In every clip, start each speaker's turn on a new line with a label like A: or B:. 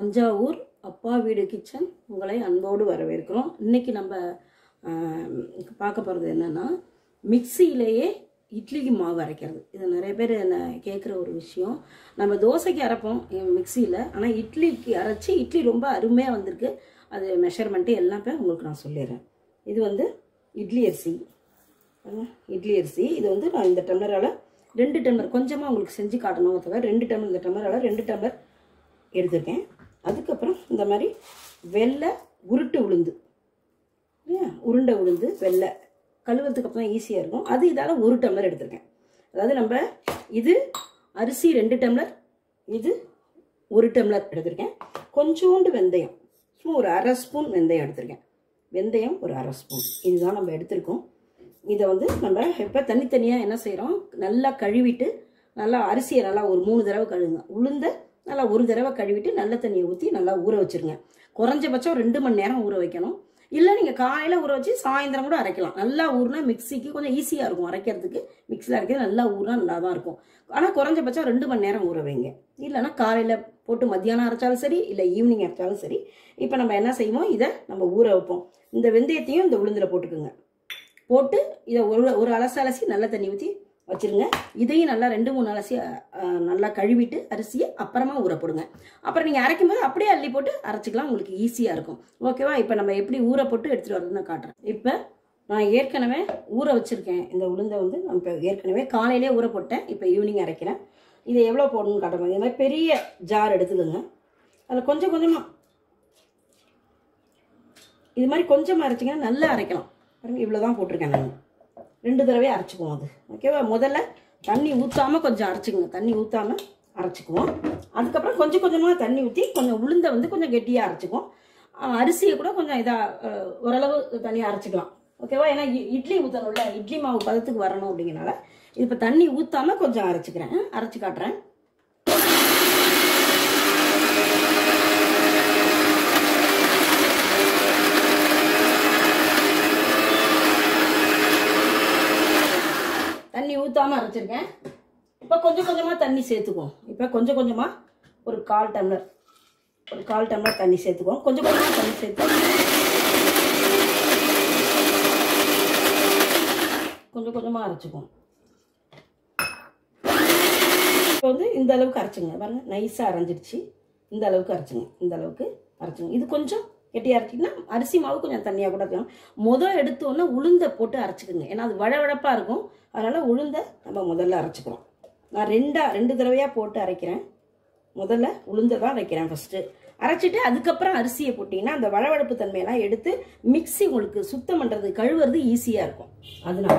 A: தஞ்சாவூர் அப்பா வீடு கிச்சன் உங்களை அன்போடு வரவேற்கிறோம் இன்னைக்கு நம்ம ஆம், பார்க்க போகிறது என்னன்னா மிக்சியிலேயே இட்லிக்கு மாவு அரைக்கிறது இது நிறைய பேர் என்ன கேட்குற ஒரு விஷயம் நம்ம தோசைக்கு அரைப்போம் மிக்சியில் ஆனால் இட்லிக்கு அரைச்சி இட்லி ரொம்ப அருமையாக வந்திருக்கு அது மெஷர்மெண்ட்டு எல்லாமே உங்களுக்கு நான் சொல்லிடுறேன் இது வந்து இட்லி அரிசி பாருங்க, இட்லி அரிசி இது வந்து நான் இந்த டம்ளரால் ரெண்டு டம்ளர் கொஞ்சமாக உங்களுக்கு செஞ்சு காட்டணும் தவிர ரெண்டு டம்ளர் இந்த டம்ளரால் ரெண்டு டம்ளர் எடுத்திருக்கேன் அதுக்கப்புறம் இந்த மாதிரி வெள்ளை உருட்டு உளுந்து இல்லையா உருண்டை உளுந்து வெள்ளை கழுவுறதுக்கு அப்புறம் ஈஸியாக இருக்கும் அது இதால் ஒரு டம்ளர் எடுத்திருக்கேன் அதாவது நம்ம இது அரிசி ரெண்டு டம்ளர் இது ஒரு டம்ளர் எடுத்திருக்கேன் கொஞ்சோண்டு வெந்தயம் சும்மா ஒரு அரை ஸ்பூன் வெந்தயம் எடுத்திருக்கேன் வெந்தயம் ஒரு அரை ஸ்பூன் இதுதான் நம்ம எடுத்திருக்கோம் இதை வந்து நம்ம இப்போ தனித்தனியாக என்ன செய்கிறோம் நல்லா கழுவிட்டு நல்லா அரிசியை நல்லா ஒரு மூணு தடவை கழுவுங்க உளுந்த நல்லா ஒரு தடவை கழுவிட்டு நல்ல தண்ணியை ஊற்றி நல்லா ஊற வச்சிருங்க குறைஞ்சபட்சம் ரெண்டு மணி நேரம் ஊற வைக்கணும் இல்லை நீங்கள் காலையில் ஊற வச்சு சாயந்தரம் கூட அரைக்கலாம் நல்லா ஊறினா மிக்சிக்கு கொஞ்சம் ஈஸியாக இருக்கும் அரைக்கிறதுக்கு மிக்சியில் அரைக்கிறது நல்லா ஊறினா நல்லா தான் இருக்கும் ஆனால் குறைஞ்சபட்சம் ரெண்டு மணி நேரம் ஊற வைங்க இல்லைன்னா காலையில் போட்டு மத்தியானம் அரைச்சாலும் சரி இல்லை ஈவினிங் அரைச்சாலும் சரி இப்போ நம்ம என்ன செய்வோம் இதை நம்ம ஊற வைப்போம் இந்த வெந்தயத்தையும் இந்த உளுந்தில் போட்டுக்குங்க போட்டு இதை ஒரு ஒரு அலசி அலசி நல்ல தண்ணி ஊற்றி வச்சிருங்க இதையும் நல்லா ரெண்டு மூணு அலசி அஹ், நல்லா கழுவிட்டு அரிசியை அப்புறமா ஊற போடுங்க அப்புறம் நீங்கள் அரைக்கும் போது அப்படியே அள்ளி போட்டு அரைச்சிக்கலாம் உங்களுக்கு ஈஸியாக இருக்கும் ஓகேவா இப்போ நம்ம எப்படி ஊற போட்டு எடுத்துகிட்டு வரதுன்னு காட்டுறேன் இப்போ நான் ஏற்கனவே ஊற வச்சுருக்கேன் இந்த உளுந்தை வந்து நான் இப்போ ஏற்கனவே காலையிலே ஊற போட்டேன் இப்போ ஈவினிங் அரைக்கிறேன் இதை எவ்வளோ போடணும்னு காட்டுறேன் இது மாதிரி பெரிய ஜார் எடுத்துக்கோங்க அதில் கொஞ்சம் கொஞ்சமாக இது மாதிரி கொஞ்சமாக அரைச்சிங்கன்னா நல்லா அரைக்கலாம் பாருங்க இவ்வளோ தான் போட்டிருக்கேன் நான் ரெண்டு தடவை அரைச்சிக்குவோம் அது ஓகேவா முதல்ல தண்ணி ஊற்றாமல் கொஞ்சம் அரைச்சிக்கோங்க தண்ணி ஊற்றாமல் அரைச்சிக்குவோம் அதுக்கப்புறம் கொஞ்சம் கொஞ்சமாக தண்ணி ஊற்றி கொஞ்சம் உளுந்தை வந்து கொஞ்சம் கெட்டியாக அரைச்சிக்குவோம் ஆஹ் அரிசியை கூட கொஞ்சம் இதாக ஓரளவு தனியாக அரைச்சிக்கலாம் ஓகேவா ஏன்னா இ- இட்லி ஊற்றணும்ல இட்லி மாவு பதத்துக்கு வரணும் அப்படிங்கிறனால இது இப்போ தண்ணி ஊற்றாமல் கொஞ்சம் அரைச்சிக்கிறேன் அரைச்சி காட்டுறேன் தண்ணி ஊற்றாமல் அரைச்சிருக்கேன் இப்போ கொஞ்சம் கொஞ்சமாக தண்ணி சேர்த்துக்குவோம் இப்போ கொஞ்சம் கொஞ்சமாக ஒரு கால் டம்ளர் ஒரு கால் டம்ளர் தண்ணி சேர்த்துக்குவோம் கொஞ்சம் கொஞ்சமாக தண்ணி சேர்த்து கொஞ்சம் கொஞ்சமாக அரைச்சிக்குவோம் இப்போ வந்து இந்த அளவுக்கு அரைச்சுங்க பாருங்க நைஸாக அரைஞ்சிடுச்சு இந்த அளவுக்கு அரைச்சுங்க இந்த அளவுக்கு அரைச்சுங்க இது கொஞ்சம் கெட்டியாக அரைச்சிங்கன்னா அரிசி மாவு கொஞ்சம் தண்ணியாக கூட இருக்கும் முதல் எடுத்தோன்னே உளுந்தை போட்டு அரைச்சிக்கோங்க ஏன்னா அது வழவழப்பாக இருக்கும் அதனால் உளுந்தை நம்ம முதல்ல அரைச்சிக்கிறோம் நான் ரெண்டா ரெண்டு தடவையாக போட்டு அரைக்கிறேன் முதல்ல உளுந்தை தான் அரைக்கிறேன் ஃபஸ்ட்டு அரைச்சிட்டு அதுக்கப்புறம் அரிசியை போட்டிங்கன்னா அந்த வழவழப்பு தன்மையெல்லாம் எடுத்து மிக்ஸி உங்களுக்கு சுத்தம் பண்ணுறது கழுவுறது ஈஸியாக இருக்கும் அதனால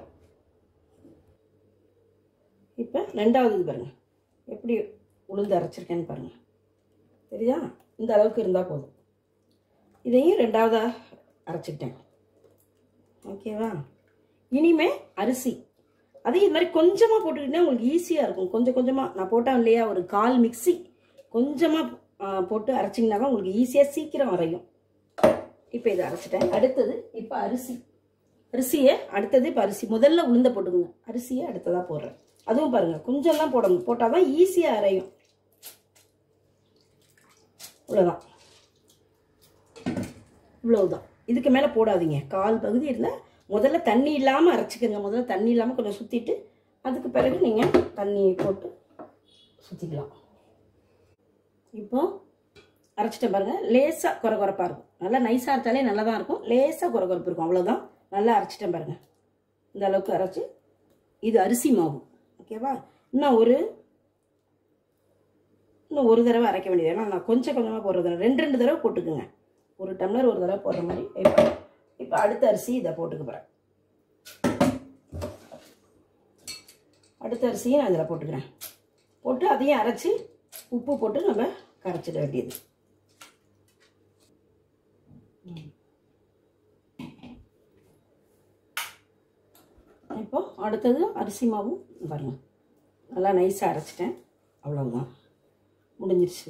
A: இப்போ ரெண்டாவது இது பாருங்க எப்படி உளுந்து அரைச்சிருக்கேன்னு பாருங்க சரியா இந்த அளவுக்கு இருந்தால் போதும் இதையும் ரெண்டாவதாக அரைச்சிக்கிட்டேன் ஓகேவா இனிமே அரிசி அது இது மாதிரி கொஞ்சமாக போட்டுக்கிட்டீங்கன்னா உங்களுக்கு ஈஸியாக இருக்கும் கொஞ்சம் கொஞ்சமாக நான் போட்டேன் இல்லையா ஒரு கால் மிக்ஸி கொஞ்சமாக போட்டு அரைச்சிங்கன்னா தான் உங்களுக்கு ஈஸியாக சீக்கிரம் அரையும் இப்போ இதை அரைச்சிட்டேன் அடுத்தது இப்போ அரிசி அரிசியை அடுத்தது இப்போ அரிசி முதல்ல உளுந்த போட்டுக்கோங்க அரிசியை அடுத்ததாக போடுறேன் அதுவும் பாருங்கள் கொஞ்சம் தான் போடணும் போட்டால் தான் ஈஸியாக அரையும் இவ்வளோதான் இவ்வளவுதான் இதுக்கு மேலே போடாதீங்க கால் பகுதி இருந்தால் முதல்ல தண்ணி இல்லாமல் அரைச்சிக்கோங்க முதல்ல தண்ணி இல்லாமல் கொஞ்சம் சுற்றிட்டு அதுக்கு பிறகு நீங்கள் தண்ணி போட்டு சுற்றிக்கலாம் இப்போ அரைச்சிட்டேன் பாருங்கள் லேசாக குறை குறைப்பாக இருக்கும் நல்லா நைஸாக அரைச்சாலே நல்லா தான் இருக்கும் லேசாக குறை குறைப்பு இருக்கும் அவ்வளோதான் நல்லா அரைச்சிட்டேன் பாருங்கள் இந்த அளவுக்கு அரைச்சி இது அரிசி மாவு ஓகேவா இன்னும் ஒரு இன்னும் ஒரு தடவை அரைக்க வேண்டியது ஏன்னா நான் கொஞ்சம் கொஞ்சமாக போடுறது ரெண்டு ரெண்டு தடவை போட்டுக்குங்க ஒரு டம்ளர் ஒரு தடவை போடுற மாதிரி இப்போ இப்போ அடுத்த அரிசி இதை போட்டுக்க போகிறேன் அடுத்த அரிசியும் நான் இதில் போட்டுக்கிறேன் போட்டு அதையும் அரைச்சி உப்பு போட்டு நம்ம கரைச்சிட வேண்டியது இப்போ அடுத்தது அரிசி மாவும் பாருங்க நல்லா நைஸாக அரைச்சிட்டேன் அவ்வளவுதான் முடிஞ்சிருச்சு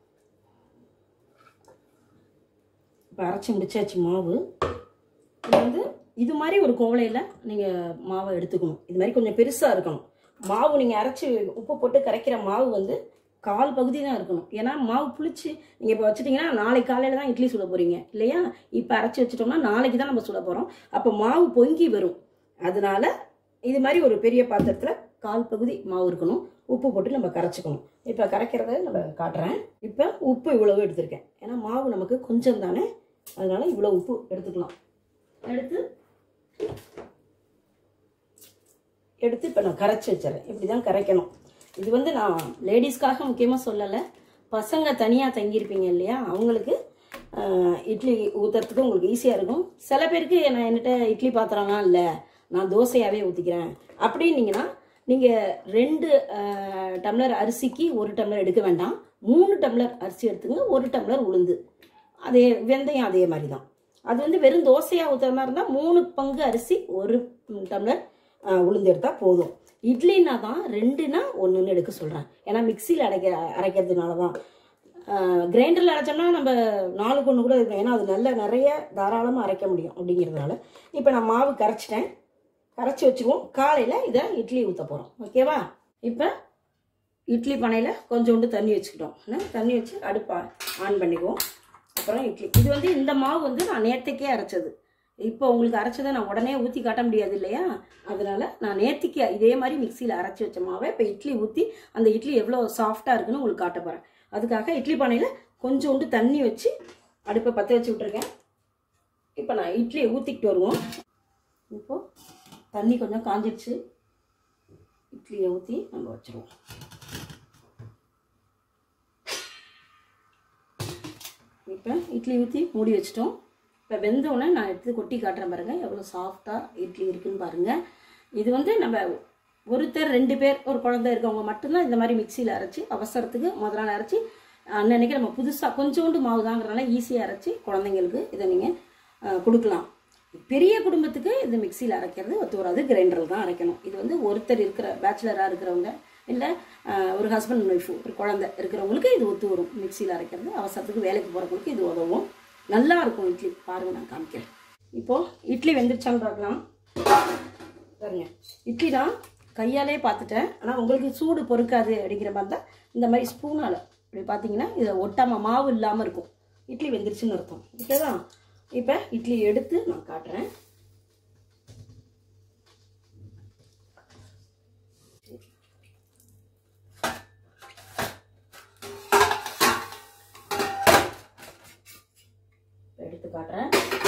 A: இப்போ அரைச்சி முடிச்சாச்சு மாவு இது வந்து இது மாதிரி ஒரு கோவலையில் நீங்கள் மாவை எடுத்துக்கணும் இது மாதிரி கொஞ்சம் பெருசாக இருக்கணும் மாவு நீங்கள் அரைச்சி உப்பு போட்டு கரைக்கிற மாவு வந்து கால் பகுதி தான் இருக்கணும் ஏன்னா மாவு புளிச்சு நீங்கள் இப்போ வச்சுட்டிங்கன்னா நாளைக்கு காலையில் தான் இட்லி சுட போகிறீங்க இல்லையா இப்போ அரைச்சி வச்சிட்டோம்னா நாளைக்கு தான் நம்ம சுட போகிறோம் அப்போ மாவு பொங்கி வரும் அதனால இது மாதிரி ஒரு பெரிய பாத்திரத்தில் கால் பகுதி மாவு இருக்கணும் உப்பு போட்டு நம்ம கரைச்சிக்கணும் இப்போ கரைக்கிறத நம்ம காட்டுறேன் இப்போ உப்பு இவ்வளவு எடுத்திருக்கேன் ஏன்னா மாவு நமக்கு கொஞ்சம் தானே அதனால இவ்வளோ உப்பு எடுத்துக்கலாம் எடுத்து எடுத்து இப்போ நான் கரைச்சி வச்சிடறேன் இப்படி தான் கரைக்கணும் இது வந்து நான் லேடிஸ்க்காக முக்கியமாக சொல்லலை பசங்க தனியாக தங்கியிருப்பீங்க இல்லையா அவங்களுக்கு ஆஹ், இட்லி ஊற்றுறதுக்கு உங்களுக்கு ஈஸியாக இருக்கும் சில பேருக்கு நான் என்கிட்ட இட்லி பாத்திரம்லாம் இல்லை நான் தோசையாகவே ஊற்றிக்கிறேன் அப்படின்னீங்கன்னா நீங்கள் ரெண்டு ஆஹ், டம்ளர் அரிசிக்கு ஒரு டம்ளர் எடுக்க வேண்டாம் மூணு டம்ளர் அரிசி எடுத்துங்க ஒரு டம்ளர் உளுந்து அதே வெந்தயம் அதே மாதிரி தான் அது வந்து வெறும் தோசையாக ஊற்றுற மாதிரி இருந்தால் மூணு பங்கு அரிசி ஒரு ம், டம்ளர் ஆ, உளுந்து எடுத்தால் போதும் இட்லினா தான் ரெண்டுனா ஒன்றுன்னு எடுக்க சொல்கிறேன் ஏன்னா மிக்சியில் அரைக்க அரைக்கிறதுனால தான் கிரைண்டரில் அரைச்சோம்னா நம்ம நாலுக்கு ஒன்று கூட இருக்கும் ஏன்னா அது நல்ல நிறைய தாராளமாக அரைக்க முடியும் அப்படிங்கிறதுனால இப்போ நான் மாவு கரைச்சிட்டேன் கரைச்சி வச்சுருவோம் காலையில் இதை இட்லி ஊற்ற போகிறோம் ஓகேவா இப்போ இட்லி பானையில் கொஞ்சோண்டு தண்ணி வச்சுக்கிட்டோம் என்ன? தண்ணி வச்சு அடுப்பை ஆன் பண்ணிக்குவோம் அப்புறம் இட்லி இது வந்து இந்த மாவு வந்து நான் நேற்றுக்கே அரைச்சது இப்போ உங்களுக்கு அரைச்சதை நான் உடனே ஊற்றி காட்ட முடியாது இல்லையா அதனால நான் நேற்றுக்கு இதே மாதிரி மிக்சியில் அரைச்சி வச்ச மாவை இப்போ இட்லி ஊற்றி அந்த இட்லி எவ்வளோ சாஃப்டாக இருக்குன்னு உங்களுக்கு காட்ட போகிறேன் அதுக்காக இட்லி பானையில் கொஞ்சோண்டு தண்ணி வச்சு அடுப்பை பற்ற வச்சு விட்ருக்கேன் இப்போ நான் இட்லியை ஊற்றிக்கிட்டு வருவோம் இப்போ தண்ணி கொஞ்சம் காஞ்சிடுச்சு இட்லியை ஊற்றி நம்ம வச்சுருவோம் இப்போ இட்லி ஊற்றி மூடி வச்சிட்டோம் இப்போ வெந்தோடனே நான் எடுத்து கொட்டி காட்டுறேன் பாருங்கள் எவ்வளோ சாஃப்டாக இட்லி இருக்குன்னு பாருங்கள் இது வந்து நம்ம ஒருத்தர் ரெண்டு பேர் ஒரு குழந்தை இருக்கவங்க மட்டும்தான் இந்த மாதிரி மிக்சியில் அரைச்சி அவசரத்துக்கு முதல் நாள் அரைச்சி அன்னன்னைக்கு நம்ம புதுசாக கொஞ்சோண்டு மாவு தாங்கிறனால ஈஸியாக அரைச்சி குழந்தைங்களுக்கு இதை நீங்கள் கொடுக்கலாம் பெரிய குடும்பத்துக்கு இந்த மிக்சியில் அரைக்கிறது ஒத்து வராது கிரைண்டரில் தான் அரைக்கணும் இது வந்து ஒருத்தர் இருக்கிற பேச்சுலராக இருக்கிறவங்க இல்லை ஒரு ஹஸ்பண்ட் ஒய்ஃபு ஒரு குழந்தை இருக்கிறவங்களுக்கு இது ஒத்து வரும் மிக்சியில் அரைக்கிறது அவசரத்துக்கு வேலைக்கு போகிறவங்களுக்கு இது உதவும் நல்லா இருக்கும் இட்லி பாருங்க நான் காமிக்கிறேன் இப்போது இட்லி வெந்துருச்சான்னு பார்க்கலாம் பாருங்க இட்லி தான் கையாலே பார்த்துட்டேன் ஆனால் உங்களுக்கு சூடு பொறுக்காது அப்படிங்கிற மாதிரி தான் இந்த மாதிரி ஸ்பூனால் இப்படி பார்த்தீங்கன்னா இதை ஒட்டாமல் மாவு இல்லாமல் இருக்கும் இட்லி வெந்துருச்சுன்னு அர்த்தம் ஓகேவா இப்போ இட்லி எடுத்து நான் காட்டுறேன் எடுத்து காட்டுறேன்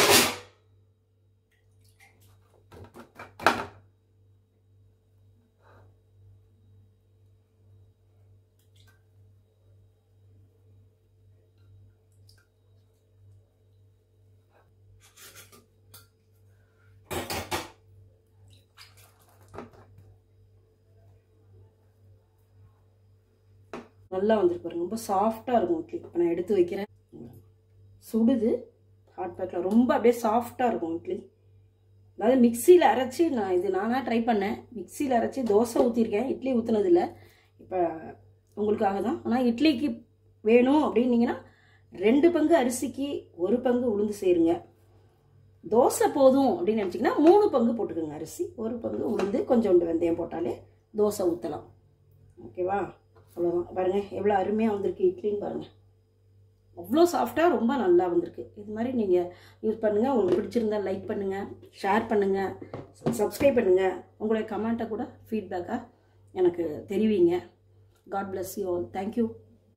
A: நல்லா வந்திருக்கு பாருங்க ரொம்ப சாஃப்டாக இருக்கும் இட்லி இப்போ நான் எடுத்து வைக்கிறேன் சுடுது ஹாட் பேக்கில் ரொம்ப அப்படியே சாஃப்டாக இருக்கும் இட்லி அதாவது மிக்சியில் அரைச்சி நான் இது நானாக ட்ரை பண்ணேன் மிக்சியில் அரைச்சி தோசை ஊற்றிருக்கேன் இட்லி ஊற்றுனதில்ல இப்போ உங்களுக்காக தான் ஆனால் இட்லிக்கு வேணும் அப்படின்னீங்கன்னா ரெண்டு பங்கு அரிசிக்கு ஒரு பங்கு உளுந்து சேருங்க தோசை போதும் அப்படின்னு நினச்சிங்கன்னா மூணு பங்கு போட்டுக்கோங்க அரிசி ஒரு பங்கு உளுந்து கொஞ்சோண்டு வெந்தயம் போட்டாலே தோசை ஊற்றலாம் ஓகேவா அவ்வளோதான் பாருங்கள் எவ்வளோ அருமையாக வந்திருக்கு இட்லின்னு பாருங்கள் அவ்வளோ சாஃப்டாக ரொம்ப நல்லா வந்திருக்கு இது மாதிரி நீங்கள் யூஸ் பண்ணுங்கள் உங்களுக்கு பிடிச்சிருந்தா லைக் பண்ணுங்கள் ஷேர் பண்ணுங்கள் சப்ஸ்கிரைப் பண்ணுங்கள் உங்களுடைய கமெண்ட்டை கூட ஃபீட்பேக்காக எனக்கு தெரிவிங்க God bless you all thank you